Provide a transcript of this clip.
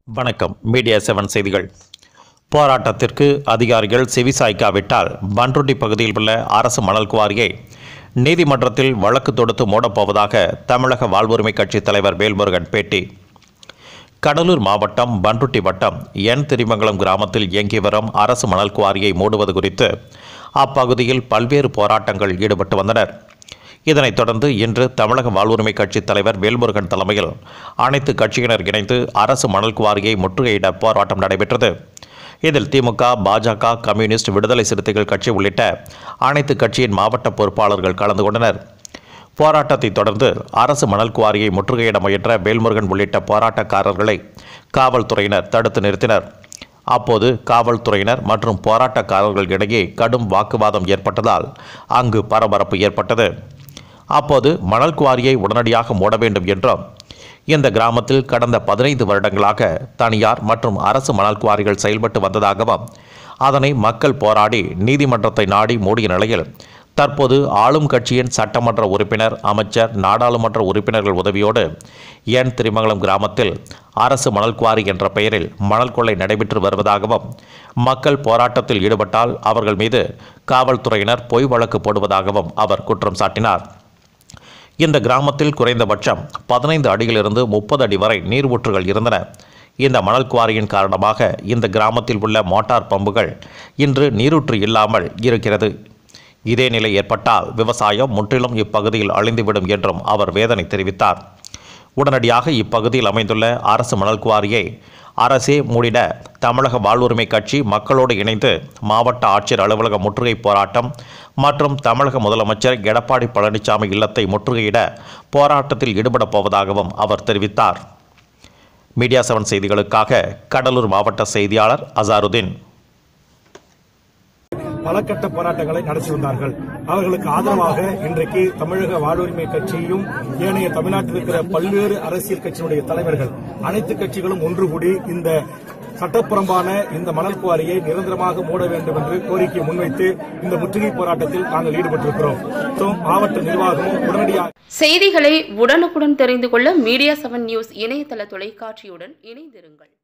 வணக்கம் media seven செய்திகள் போராட்டத்திற்கு அதிகாரிகள் செவிசாய்க்காவிட்டால் பன்ருட்டி பகுதியில் உள்ள அரசு மணல் குவாரியை நீதிமன்றத்தில் வழக்கு தொடுத்து மூடப்போவதாக தமிழக வாழ்வுரிமை கட்சி தலைவர் வேல்முருகன் பேட்டி கடலூர் மாவட்டம் பன்ருட்டி வட்டம் என் திரிமங்கலம் கிராமத்தில் இயங்கி வரும் அரசு மணல் குவாரியை மூடுவது குறித்து அப்பகுதியில் பல்வேறு போராட்டங்கள் ஈடுபட்டு வந்தனர் இதனைத் தொடர்ந்து இன்று தமிழக வாழ்வுரிமை கட்சி தலைவர் வேல்முருகன் தலைமையில் அனைத்து கட்சியினர் இணைந்து அரசு மணல் குவாரியை முற்றுகையிட போராட்டம் நடைபெற்றது இதில் திமுக பாஜக கம்யூனிஸ்ட் விடுதலை சிறுத்தைகள் கட்சி உள்ளிட்ட அனைத்து கட்சியின் மாவட்ட பொறுப்பாளர்கள் கலந்து கொண்டனர் போராட்டத்தைத் தொடர்ந்து அரசு மணல் குவாரியை முற்றுகையிட முயன்ற வேல்முருகன் உள்ளிட்ட போராட்டக்காரர்களை காவல்துறையினர் தடுத்து நிறுத்தினர் அப்போது காவல்துறையினர் மற்றும் போராட்டக்காரர்கள் இடையே கடும் வாக்குவாதம் ஏற்பட்டதால் அங்கு பரபரப்பு ஏற்பட்டது அப்போது மணல் குவாரியை உடனடியாக மூட வேண்டும் என்றும் இந்த கிராமத்தில் கடந்த பதினைந்து வருடங்களாக தனியார் மற்றும் அரசு மணல் குவாரிகள் செயல்பட்டு வந்ததாகவும் அதனை மக்கள் போராடி நீதிமன்றத்தை நாடி மூடிய நிலையில் தற்போது ஆளும் கட்சியின் சட்டமன்ற உறுப்பினர் அமைச்சர் நாடாளுமன்ற உறுப்பினர்கள் உதவியோடு என் திருமங்கலம் கிராமத்தில் அரசு மணல் குவாரி என்ற பெயரில் மணல் கொள்ளை நடைபெற்று வருவதாகவும் மக்கள் போராட்டத்தில் ஈடுபட்டால் அவர்கள் மீது காவல்துறையினர் பொய் வழக்கு போடுவதாகவும் அவர் குற்றம் சாட்டினார் இந்த கிராமத்தில் குறைந்தபட்சம் பதினைந்து அடியிலிருந்து முப்பது அடி வரை நீர் ஊற்றுகள் இருந்தன இந்த மணல் குவாரியின் காரணமாக இந்த கிராமத்தில் உள்ள மோட்டார் பம்புகள் இன்று நீரூற்று இல்லாமல் இருக்கிறது இதே நிலை ஏற்பட்டால் விவசாயம் முற்றிலும் இப்பகுதியில் அழிந்துவிடும் என்றும் அவர் வேதனை தெரிவித்தார் உடனடியாக இப்பகுதியில் அமைந்துள்ள அரசு மணல் குவாரியை அரசே மூடிட தமிழக வாழ்வுரிமை கட்சி மக்களோடு இணைந்து மாவட்ட ஆட்சியர் அலுவலக முற்றுகை போராட்டம் மற்றும் தமிழக முதலமைச்சர் எடப்பாடி பழனிசாமி இல்லத்தை முற்றுகையிட போராட்டத்தில் ஈடுபடப் போவதாகவும் அவர் தெரிவித்தார் மீடியா செவன் செய்திகளுக்காக கடலூர் மாவட்ட செய்தியாளர் அசாருதீன் பல கட்ட போராட்டங்களை நடத்தி வந்தார்கள் அவர்களுக்கு ஆதரவாக இன்றைக்கு தமிழக வாழ்வுரிமை கட்சியும் ஏனைய தமிழ்நாட்டில் இருக்கிற பல்வேறு அரசியல் கட்சியினுடைய தலைவர்கள் அனைத்து கட்சிகளும் ஒன்று கூடி இந்த சட்டப்புறம்பான இந்த மணல் குவாரியை நிரந்தரமாக மூட வேண்டும் என்று கோரிக்கை முன்வைத்து இந்த முற்றுகை போராட்டத்தில் நாங்கள் ஈடுபட்டிருக்கிறோம் மற்றும் மாவட்ட நிர்வாகமும் உடனடியாக செய்திகளை உடனுக்குடன் தெரிந்து கொள்ள மீடியா செவன் நியூஸ் இணையதள தொலைக்காட்சியுடன் இணைந்திருங்கள்